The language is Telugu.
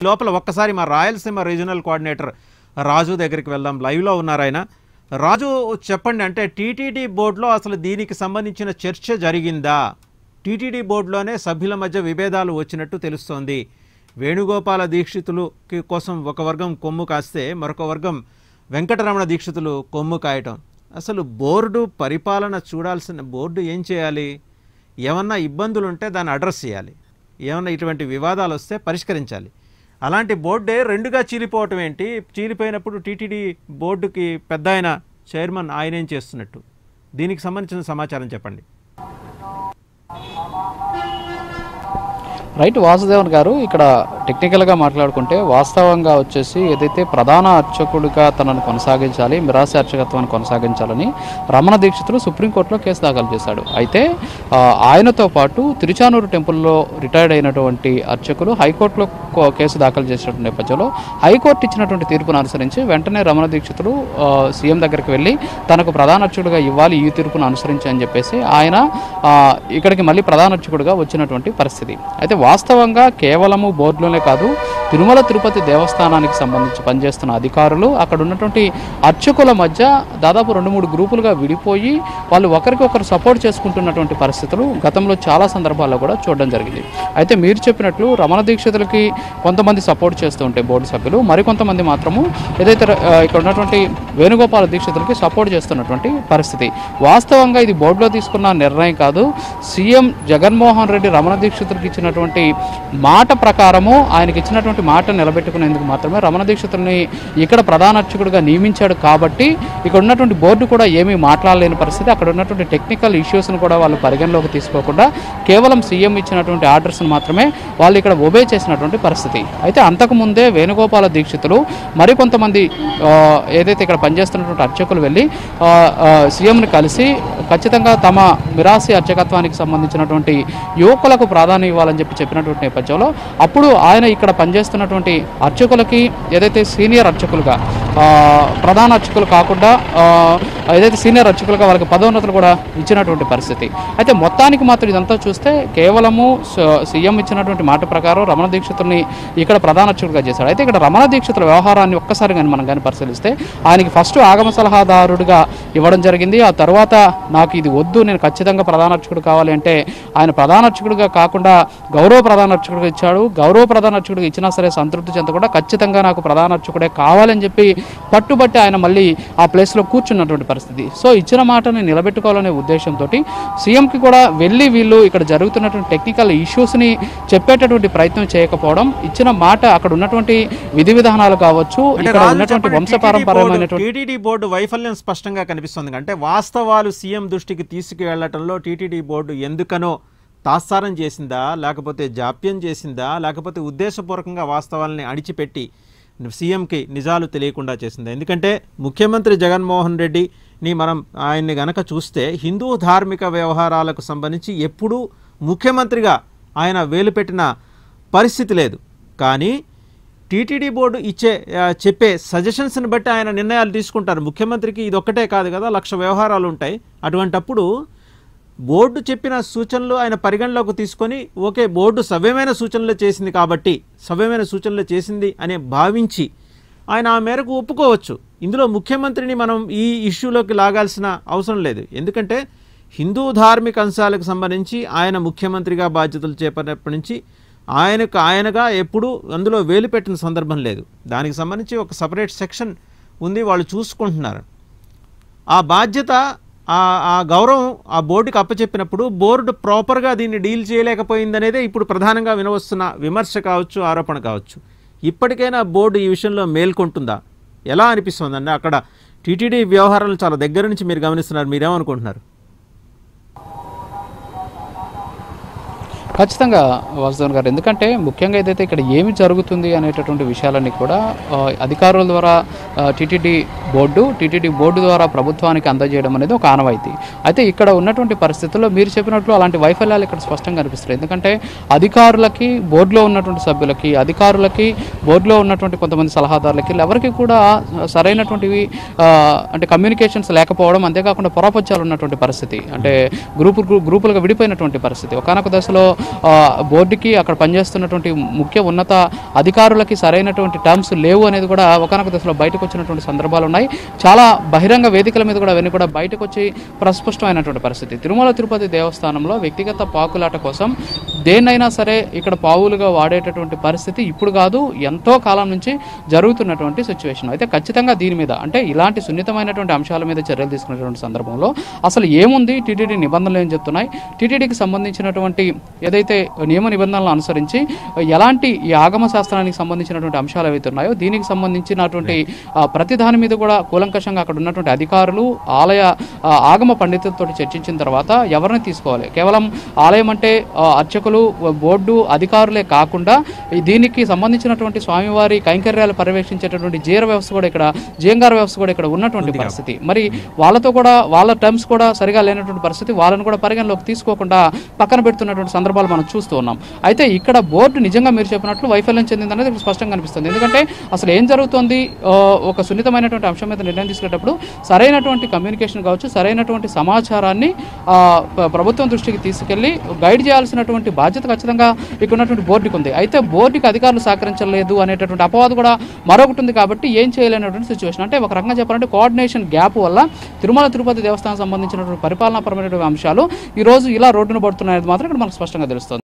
లోపల ఒక్కసారి మా రాయలసీమ రీజనల్ కోఆర్డినేటర్ రాజు దగ్గరికి వెళ్దాం లైవ్లో ఉన్నారు ఆయన రాజు చెప్పండి అంటే టీటీడీ బోర్డులో అసలు దీనికి సంబంధించిన చర్చ జరిగిందా టీటీడీ బోర్డులోనే సభ్యుల మధ్య విభేదాలు వచ్చినట్టు తెలుస్తోంది వేణుగోపాల దీక్షితులుకి కోసం ఒక వర్గం కొమ్ము కాస్తే మరొక వర్గం వెంకటరమణ దీక్షితులు కొమ్ము కాయటం అసలు బోర్డు పరిపాలన చూడాల్సిన బోర్డు ఏం చేయాలి ఏమన్నా ఇబ్బందులు ఉంటే దాన్ని అడ్రస్ చేయాలి ఏమన్నా ఇటువంటి వివాదాలు వస్తే పరిష్కరించాలి అలాంటి బోర్డే రెండుగా చీలిపోవటం ఏంటి చీలిపోయినప్పుడు టీటీడీ బోర్డుకి పెద్ద ఆయన చైర్మన్ ఆయన ఏం చేస్తున్నట్టు దీనికి సంబంధించిన సమాచారం చెప్పండి రైట్ వాసుదేవన్ గారు ఇక్కడ టెక్నికల్గా మాట్లాడుకుంటే వాస్తవంగా వచ్చేసి ఏదైతే ప్రధాన అర్చకుడిగా తనను కొనసాగించాలి మిరాసి అర్చకత్వాన్ని కొనసాగించాలని రమణ దీక్షితులు సుప్రీంకోర్టులో కేసు దాఖలు చేశాడు అయితే ఆ, ఆయనతో పాటు తిరుచానూరు టెంపుల్లో రిటైర్డ్ అయినటువంటి అర్చకులు హైకోర్టులో కో- కేసు దాఖలు చేసినటువంటి నేపథ్యంలో హైకోర్టు ఇచ్చినటువంటి తీర్పును అనుసరించి వెంటనే రమణ దీక్షితులు ఆ, సీఎం దగ్గరికి వెళ్ళి తనకు ప్రధాన అర్చకుడిగా ఇవ్వాలి ఈ తీర్పును అనుసరించి అని చెప్పేసి ఆయన ఆ, ఇక్కడికి మళ్ళీ ప్రధాన అర్చకుడిగా వచ్చినటువంటి పరిస్థితి అయితే వాస్తవంగా కేవలము బోర్డులోనే కాదు తిరుమల తిరుపతి దేవస్థానానికి సంబంధించి పనిచేస్తున్న అధికారులు అక్కడ ఉన్నటువంటి అర్చకుల మధ్య దాదాపు రెండు మూడు గ్రూపులుగా విడిపోయి వాళ్ళు ఒకరికొకరు సపోర్ట్ చేసుకుంటున్నటువంటి పరిస్థితులు గతంలో చాలా సందర్భాల్లో కూడా చూడడం జరిగింది అయితే మీరు చెప్పినట్లు రమణ దీక్షితులకి కొంతమంది సపోర్ట్ చేస్తూ ఉంటే బోర్డు సభ్యులు మరికొంతమంది మాత్రము ఏదైతే ఆ, ఇక్కడ ఉన్నటువంటి వేణుగోపాల దీక్షితులకి సపోర్ట్ చేస్తున్నటువంటి పరిస్థితి వాస్తవంగా ఇది బోర్డులో తీసుకున్న నిర్ణయం కాదు సీఎం జగన్మోహన్ రెడ్డి రమణ దీక్షితులకు ఇచ్చినటువంటి మాట ప్రకారము ఆయనకి ఇచ్చినటువంటి మాట నిలబెట్టుకునేందుకు మాత్రమే రమణ దీక్షితుల్ని ఇక్కడ ప్రధాన అర్చకుడిగా నియమించాడు కాబట్టి ఇక్కడ ఉన్నటువంటి బోర్డు కూడా ఏమీ మాట్లాడలేని పరిస్థితి అక్కడ ఉన్నటువంటి టెక్నికల్ ఇష్యూస్ను కూడా వాళ్ళు పరిగణలోకి తీసుకోకుండా కేవలం సీఎం ఇచ్చినటువంటి ఆర్డర్స్ని మాత్రమే వాళ్ళు ఇక్కడ ఒబే చేసినటువంటి పరిస్థితి అయితే అంతకుముందే వేణుగోపాల దీక్షితులు మరికొంతమంది ఆ, ఏదైతే ఇక్కడ పనిచేస్తున్నటువంటి అర్చకులు వెళ్ళి ఆ, ఆ, సీఎంని కలిసి ఖచ్చితంగా తమ మిరాసి అర్చకత్వానికి సంబంధించినటువంటి యువకులకు ప్రాధాన్యం ఇవ్వాలని చెప్పి చెప్పినటువంటి నేపథ్యంలో అప్పుడు ఆయన ఇక్కడ పనిచేస్తున్నటువంటి అర్చకులకి ఏదైతే సీనియర్ అర్చకులుగా ఆ, ప్రధాన అర్చకులు కాకుండా ఆ, ఏదైతే సీనియర్ అర్చకులుగా వాళ్ళకి పదోన్నతులు కూడా ఇచ్చినటువంటి పరిస్థితి అయితే మొత్తానికి మాత్రం ఇదంతా చూస్తే కేవలము స- సీఎం ఇచ్చినటువంటి మాట ప్రకారం రమణ దీక్షితుల్ని ఇక్కడ ప్రధాన అర్చకుడిగా చేశాడు అయితే ఇక్కడ రమణ దీక్షితుల వ్యవహారాన్ని ఒక్కసారి కానీ మనం కానీ పరిశీలిస్తే ఆయనకి ఫస్ట్ ఆగమ సలహాదారుడిగా ఇవ్వడం జరిగింది ఆ తర్వాత నాకు ఇది వద్దు నేను ఖచ్చితంగా ప్రధాన అర్చకుడు కావాలి అంటే ఆయన ప్రధాన అర్చకుడిగా కాకుండా గౌరవ ప్రధాన అర్చకుడిగా ఇచ్చాడు గౌరవ ప్రధాన అర్చకుడిగా ఇచ్చినా సరే సంతృప్తి చెందకుండా ఖచ్చితంగా నాకు ప్రధాన అర్చకుడే కావాలని చెప్పి పట్టుబట్టి ఆయన మళ్ళీ ఆ ప్లేస్లో కూర్చున్నటువంటి పరిస్థితి సో ఇచ్చిన మాటని నిలబెట్టుకోవాలనే ఉద్దేశంతో సీఎంకి కూడా వెళ్ళి వీళ్ళు ఇక్కడ జరుగుతున్నటువంటి టెక్నికల్ ఇష్యూస్ని చెప్పేటటువంటి ప్రయత్నం చేయకపోవడం ఇచ్చిన మాట అక్కడ ఉన్నటువంటి విధి విధానాలు కావచ్చు అంటే ఇక్కడ రాజు ఉన్నటువంటి చెప్పండి, వంశపారంపర్యమైనటువంటి టీటీడీ బోర్డు వైఫల్యం స్పష్టంగా కనిపిస్తుంది అంటే వాస్తవాలు సీఎం దృష్టికి తీసుకువెళ్లటంలో టీటీడీ బోర్డు ఎందుకనో తాత్సారం చేసిందా లేకపోతే జాప్యం చేసిందా లేకపోతే ఉద్దేశపూర్వకంగా వాస్తవాలని అణిచిపెట్టి సీఎంకి నిజాలు తెలియకుండా చేసిందా ఎందుకంటే ముఖ్యమంత్రి జగన్మోహన్ రెడ్డిని మనం ఆయన్ని గనక చూస్తే హిందూ ధార్మిక వ్యవహారాలకు సంబంధించి ఎప్పుడూ ముఖ్యమంత్రిగా ఆయన వేలు పెట్టిన పరిస్థితి లేదు కానీ టీటీడీ బోర్డు ఇచ్చే ఆ, చెప్పే సజెషన్స్ని బట్టి ఆయన నిర్ణయాలు తీసుకుంటారు ముఖ్యమంత్రికి ఇది ఒక్కటే కాదు కదా లక్ష వ్యవహారాలు ఉంటాయి అటువంటప్పుడు బోర్డు చెప్పిన సూచనలు ఆయన పరిగణలోకి తీసుకొని ఓకే బోర్డు సవ్యమైన సూచనలు చేసింది కాబట్టి సవ్యమైన సూచనలు చేసింది అనే భావించి ఆయన ఆ మేరకు ఒప్పుకోవచ్చు ఇందులో ముఖ్యమంత్రిని మనం ఈ ఇష్యూలోకి లాగాల్సిన అవసరం లేదు ఎందుకంటే హిందూ ధార్మిక అంశాలకు సంబంధించి ఆయన ముఖ్యమంత్రిగా బాధ్యతలు చేపట్టినప్పటి నుంచి ఆయనకు ఆయనగా ఎప్పుడూ అందులో వేలు పెట్టిన సందర్భం లేదు దానికి సంబంధించి ఒక సపరేట్ సెక్షన్ ఉంది వాళ్ళు చూసుకుంటున్నారు ఆ బాధ్యత ఆ ఆ గౌరవం ఆ బోర్డుకి అప్పచెప్పినప్పుడు బోర్డు ప్రాపర్గా దీన్ని డీల్ చేయలేకపోయిందనేదే ఇప్పుడు ప్రధానంగా వినవస్తున్న విమర్శ కావచ్చు ఆరోపణ కావచ్చు ఇప్పటికైనా బోర్డు ఈ విషయంలో మేల్కొంటుందా ఎలా అనిపిస్తుందండి అక్కడ టీటీడీ వ్యవహారాలు చాలా దగ్గర నుంచి మీరు గమనిస్తున్నారు మీరేమనుకుంటున్నారు ఖచ్చితంగా వాసుదేవన్ గారు ఎందుకంటే ముఖ్యంగా ఏదైతే ఇక్కడ ఏమి జరుగుతుంది అనేటటువంటి విషయాలన్నీ కూడా ఆ, అధికారుల ద్వారా టీటీడీ బోర్డు టీటీడీ బోర్డు ద్వారా ప్రభుత్వానికి అందజేయడం అనేది ఒక ఆనవాయితీ అయితే ఇక్కడ ఉన్నటువంటి పరిస్థితుల్లో మీరు చెప్పినట్లు అలాంటి వైఫల్యాలు ఇక్కడ స్పష్టంగా కనిపిస్తున్నాయి ఎందుకంటే అధికారులకి బోర్డులో ఉన్నటువంటి సభ్యులకి అధికారులకి బోర్డులో ఉన్నటువంటి కొంతమంది సలహాదారులకి ఎవరికి కూడా సరైనటువంటివి ఆ, అంటే కమ్యూనికేషన్స్ లేకపోవడం అంతేకాకుండా పొరపచ్చాలు ఉన్నటువంటి పరిస్థితి అంటే గ్రూపు గ్రూ- గ్రూపులుగా విడిపోయినటువంటి పరిస్థితి ఒకనొక దశలో ఆ, బోర్డుకి అక్కడ పనిచేస్తున్నటువంటి ముఖ్య ఉన్నత అధికారులకి సరైనటువంటి టర్మ్స్ లేవు అనేది కూడా ఒకనొక దశలో బయటకు వచ్చినటువంటి సందర్భాలు ఉన్నాయి చాలా బహిరంగ వేదికల మీద కూడా అవన్నీ కూడా బయటకు వచ్చి ప్రస్పష్టమైనటువంటి పరిస్థితి తిరుమల తిరుపతి దేవస్థానంలో వ్యక్తిగత పాకులాట కోసం దేన్నైనా సరే ఇక్కడ పావులుగా వాడేటటువంటి పరిస్థితి ఇప్పుడు కాదు ఎంతో కాలం నుంచి జరుగుతున్నటువంటి సిచ్యువేషన్ అయితే ఖచ్చితంగా దీని మీద అంటే ఇలాంటి సున్నితమైనటువంటి అంశాల మీద చర్యలు తీసుకునేటువంటి సందర్భంలో అసలు ఏముంది టీటీడీ నిబంధనలు ఏం చెప్తున్నాయి టీటీడీకి సంబంధించినటువంటి ఏదైతే నియమ నిబంధనలను అనుసరించి ఎలాంటి ఈ ఆగమ శాస్త్రానికి సంబంధించినటువంటి అంశాలు ఏవైతే ఉన్నాయో దీనికి సంబంధించినటువంటి ఆ, ప్రతి దాని మీద కూడా కూలంకషంగా అక్కడ ఉన్నటువంటి అధికారులు ఆలయ ఆ, ఆగమ పండితులతో చర్చించిన తర్వాత ఎవరిని తీసుకోవాలి కేవలం ఆలయం అంటే ఆ, అర్చకులు బోర్డు అధికారులే కాకుండా ఈ దీనికి సంబంధించినటువంటి స్వామివారి కైంకర్యాలు పర్యవేక్షించేటటువంటి జీర వ్యవస్థ కూడా ఇక్కడ జీంగార వ్యవస్థ కూడా ఇక్కడ ఉన్నటువంటి పరిస్థితి మరి వాళ్ళతో కూడా వాళ్ళ టర్మ్స్ కూడా సరిగా లేనటువంటి పరిస్థితి వాళ్ళని కూడా పరిగణలోకి తీసుకోకుండా పక్కన పెడుతున్నటువంటి సందర్భాలు మనం చూస్తూ ఉన్నాం అయితే ఇక్కడ బోర్డు నిజంగా మీరు చెప్పినట్లు వైఫల్యం చెందింది అనేది ఇక్కడ స్పష్టంగా కనిపిస్తుంది ఎందుకంటే అసలు ఏం జరుగుతోంది ఆ, ఒక సున్నితమైనటువంటి అంశం మీద నిర్ణయం తీసుకునేటప్పుడు సరైనటువంటి కమ్యూనికేషన్ కావచ్చు సరైనటువంటి సమాచారాన్ని ఆ, ప- ప్రభుత్వం దృష్టికి తీసుకెళ్లి గైడ్ చేయాల్సినటువంటి బాధ్యత ఖచ్చితంగా ఇక్కడ ఉన్నటువంటి బోర్డుకి ఉంది అయితే బోర్డుకి అధికారులు సహకరించలేదు అనేటటువంటి అపవాదు కూడా మరొకటి ఉంది కాబట్టి ఏం చేయలేనటువంటి సిచ్యువేషన్ అంటే ఒక రకంగా చెప్పాలంటే కోఆర్డినేషన్ గ్యాప్ వల్ల తిరుమల తిరుపతి దేవస్థానం సంబంధించినటువంటి పరిపాలనాపరమైనటువంటి అంశాలు ఈ రోజు ఇలా రోడ్డున పడుతున్నాయనేది మాత్రం ఇక్కడ మనకు స్పష్టంగా తెలుస్తుంది